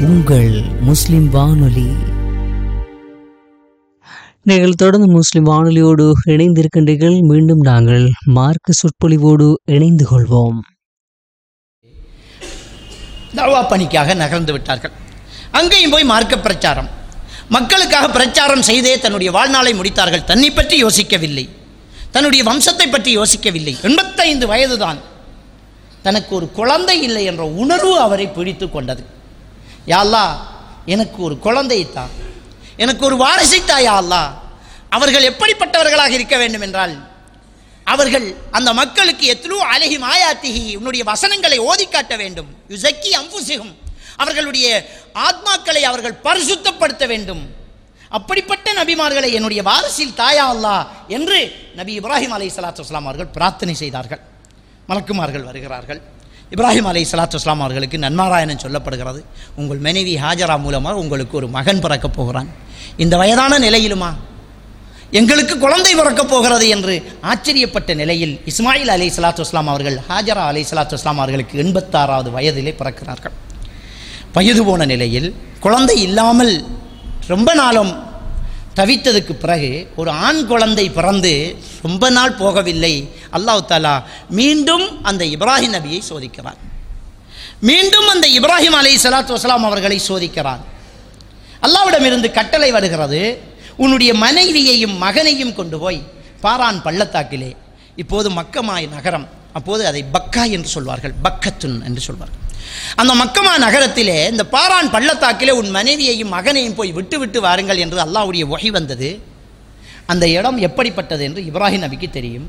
உங்கள் முஸ்லிம் வானொலி நீங்கள் தொடர்ந்து முஸ்லிம் வானொலியோடு இணைந்திருக்கின்றீர்கள் மீண்டும் நாங்கள் மார்க்க சொற்பொழிவோடு இணைந்து கொள்வோம் தவா பணிக்காக நகர்ந்து விட்டார்கள் அங்கேயும் போய் மார்க்க பிரச்சாரம் மக்களுக்காக பிரச்சாரம் செய்தே தன்னுடைய வாழ்நாளை முடித்தார்கள் தன்னை பற்றி யோசிக்கவில்லை தன்னுடைய வம்சத்தை பற்றி யோசிக்கவில்லை எண்பத்தைந்து வயதுதான் தனக்கு ஒரு குழந்தை இல்லை என்ற உணர்வு அவரை பிடித்து கொண்டது யாழ்லா எனக்கு ஒரு குழந்தைத்தா எனக்கு ஒரு வாரிசைத்தா யா அல்லாஹ் அவர்கள் எப்படிப்பட்டவர்களாக இருக்க வேண்டும் என்றால் அவர்கள் அந்த மக்களுக்கு எத்லு அழகி மாயாத்திகி உன்னுடைய வசனங்களை ஓதி காட்ட வேண்டும் யுசக்கி அம்புசிகும் அவர்களுடைய ஆத்மாக்களை அவர்கள் பரிசுத்தப்படுத்த வேண்டும் அப்படிப்பட்ட நபிமார்களை என்னுடைய வாரிசில் தாயா அல்லா என்று நபி இப்ராஹிம் அலை சலாத்து வஸ்லாம் அவர்கள் பிரார்த்தனை செய்தார்கள் மலக்குமார்கள் வருகிறார்கள் இப்ராஹிம் அலை சலாத்து வஸ்லாம் அவர்களுக்கு நன்மாராயணன் சொல்லப்படுகிறது உங்கள் மனைவி ஹாஜரா மூலமாக உங்களுக்கு ஒரு மகன் பிறக்கப் போகிறான் இந்த வயதான நிலையிலுமா எங்களுக்கு குழந்தை பிறக்கப் போகிறது என்று ஆச்சரியப்பட்ட நிலையில் இஸ்மாயில் அலை சலாத்து வஸ்லாம் அவர்கள் ஹாஜரா அலை சலாத்து வஸ்லாம் அவர்களுக்கு எண்பத்தாறாவது வயதிலே பிறக்கிறார்கள் வயது போன நிலையில் குழந்தை இல்லாமல் ரொம்ப நாளும் தவித்ததுக்கு பிறகு ஒரு ஆண் குழந்தை பிறந்து ரொம்ப நாள் போகவில்லை அல்லாஹ் தாலா மீண்டும் அந்த இப்ராஹிம் நபியை சோதிக்கிறார் மீண்டும் அந்த இப்ராஹிம் அலை சலாத்து வஸ்லாம் அவர்களை சோதிக்கிறார் அல்லாவிடமிருந்து கட்டளை வருகிறது உன்னுடைய மனைவியையும் மகனையும் கொண்டு போய் பாரான் பள்ளத்தாக்கிலே இப்போது மக்கமாய் நகரம் அப்போது அதை பக்கா என்று சொல்வார்கள் பக்கத்துன் என்று சொல்வார்கள் அந்த மக்கமா நகரத்திலே இந்த பாரான் பள்ளத்தாக்கிலே உன் மனைவியையும் மகனையும் போய் விட்டு விட்டு வாருங்கள் என்று அல்லாஹ்வுடைய வகை வந்தது அந்த இடம் எப்படிப்பட்டது என்று இப்ராஹிம் நபிக்கு தெரியும்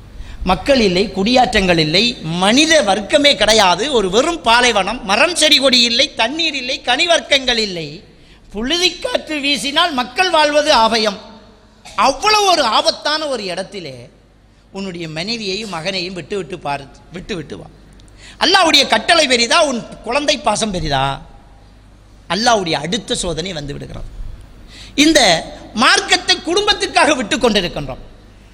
மக்கள் இல்லை குடியாற்றங்கள் இல்லை மனித வர்க்கமே கிடையாது ஒரு வெறும் பாலைவனம் மரம் செடி கொடி இல்லை தண்ணீர் இல்லை கனிவர்க்கங்கள் இல்லை புழுதிக்காற்று வீசினால் மக்கள் வாழ்வது ஆபயம் அவ்வளவு ஒரு ஆபத்தான ஒரு இடத்திலே உன்னுடைய மனைவியையும் மகனையும் விட்டு விட்டு பாரு விட்டு விட்டு வா அல்லாவுடைய கட்டளை பெரிதா உன் குழந்தை பாசம் பெரிதா அல்லாவுடைய அடுத்த சோதனை வந்து விடுகிறது இந்த மார்க்கத்தை குடும்பத்திற்காக விட்டு கொண்டிருக்கின்றோம்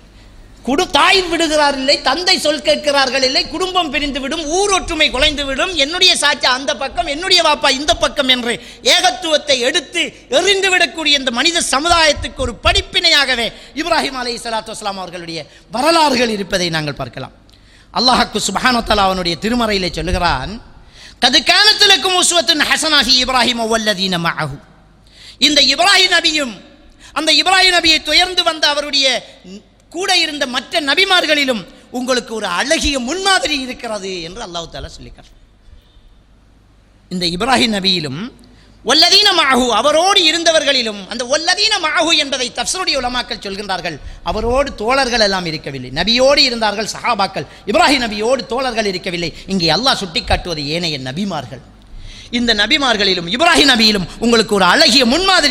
குடு தாய் விடுகிறார் இல்லை தந்தை சொல் கேட்கிறார்கள் இல்லை குடும்பம் பிரிந்து விடும் ஊர் ஒற்றுமை குலைந்து விடும் என்னுடைய சாச்சா அந்த பக்கம் என்னுடைய வாப்பா இந்த பக்கம் என்று ஏகத்துவத்தை எடுத்து எறிந்து விடக்கூடிய இந்த மனித சமுதாயத்துக்கு ஒரு படிப்பினையாகவே இப்ராஹிம் அலை சலாத்து வஸ்லாம் அவர்களுடைய வரலாறுகள் இருப்பதை நாங்கள் பார்க்கலாம் அல்லாஹாக்கு சுபஹானத்தலா அவனுடைய திருமறையிலே சொல்லுகிறான் கது காலத்திலுக்கும் உஸ்வத்தின் ஹசனாகி இப்ராஹிம் ஒவ்வொல்லதீன மஅஹு இந்த இப்ராஹிம் நபியும் அந்த இப்ராஹிம் நபியை துயர்ந்து வந்த அவருடைய கூட இருந்த மற்ற நபிமார்களிலும் உங்களுக்கு ஒரு அழகிய முன்மாதிரி இருக்கிறது என்று அல்லாஹ் தாலா சொல்லிக்கிறார் இந்த இப்ராஹிம் நபியிலும் ஒல்லதீன மாகு அவரோடு இருந்தவர்களிலும் அந்த ஒல்லதீன மாகு என்பதை தப்சருடைய உலமாக்கள் சொல்கின்றார்கள் அவரோடு தோழர்கள் எல்லாம் இருக்கவில்லை நபியோடு இருந்தார்கள் சஹாபாக்கள் இப்ராஹிம் நபியோடு தோழர்கள் இருக்கவில்லை இங்கே அல்லாஹ் சுட்டிக்காட்டுவது ஏனைய நபிமார்கள் இந்த நபிமார்களிலும் இப்ராஹிம் நபியிலும் உங்களுக்கு ஒரு அழகிய முன்மாதிரி